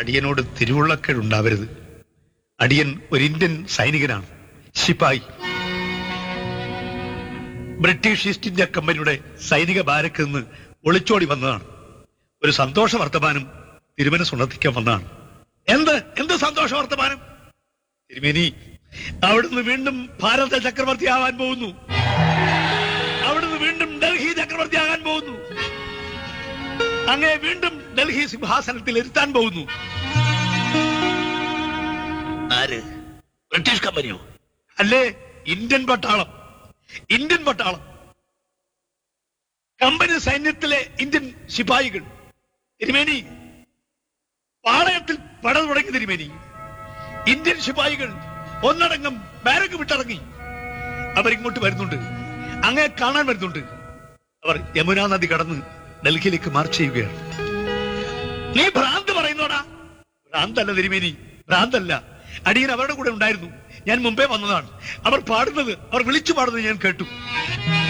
അടിയനോട് തിരുവുള്ളക്കേടുണ്ടാവരുത് അടിയൻ ഒരു ഇന്ത്യൻ സൈനികനാണ് ശിപ്പായി ബ്രിട്ടീഷ് ഈസ്റ്റ് ഇന്ത്യ കമ്പനിയുടെ സൈനിക ബാരക്കിൽ നിന്ന് ഒളിച്ചോടി വന്നതാണ് ഒരു സന്തോഷ വർത്തമാനം തിരുമനസ് ഉണർത്തിക്കാൻ വന്നതാണ് എന്ത് എന്ത് സന്തോഷ വർത്തമാനം തിരുമേനി അവിടുന്ന് വീണ്ടും ഭാരത ചക്രവർത്തി ആവാൻ പോകുന്നു അവിടുന്ന് വീണ്ടും ഡൽഹി ചക്രവർത്തി ആകാൻ പോകുന്നു അങ്ങേ വീണ്ടും ഡൽഹി സിംഹാസനത്തിൽ ഇരുത്താൻ പോകുന്നു ആര് ബ്രിട്ടീഷ് കമ്പനിയോ അല്ലേ ഇന്ത്യൻ പട്ടാളം ഇന്ത്യൻ പട്ടാളം കമ്പനി സൈന്യത്തിലെ ഇന്ത്യൻ ശിപായികൾ തിരുമേനി പാളയത്തിൽ പട തുടങ്ങി തിരുമേനി ഇന്ത്യൻ ശിപായികൾ ഒന്നടങ്കം ബാരക്ക് വിട്ടിറങ്ങി അവരിങ്ങോട്ട് വരുന്നുണ്ട് അങ്ങേ കാണാൻ വരുന്നുണ്ട് അവർ യമുനാ നദി കടന്ന് ഡൽഹിയിലേക്ക് മാർച്ച് ചെയ്യുകയാണ് നീ ഭ്രാന്ത് പറയുന്നോടാ ഭ്രാന്തല്ല തിരുമേനി ഭ്രാന്തല്ല അടിയൻ അവരുടെ കൂടെ ഉണ്ടായിരുന്നു ഞാൻ മുമ്പേ വന്നതാണ് അവർ പാടുന്നത് അവർ വിളിച്ചു പാടുന്നത് ഞാൻ കേട്ടു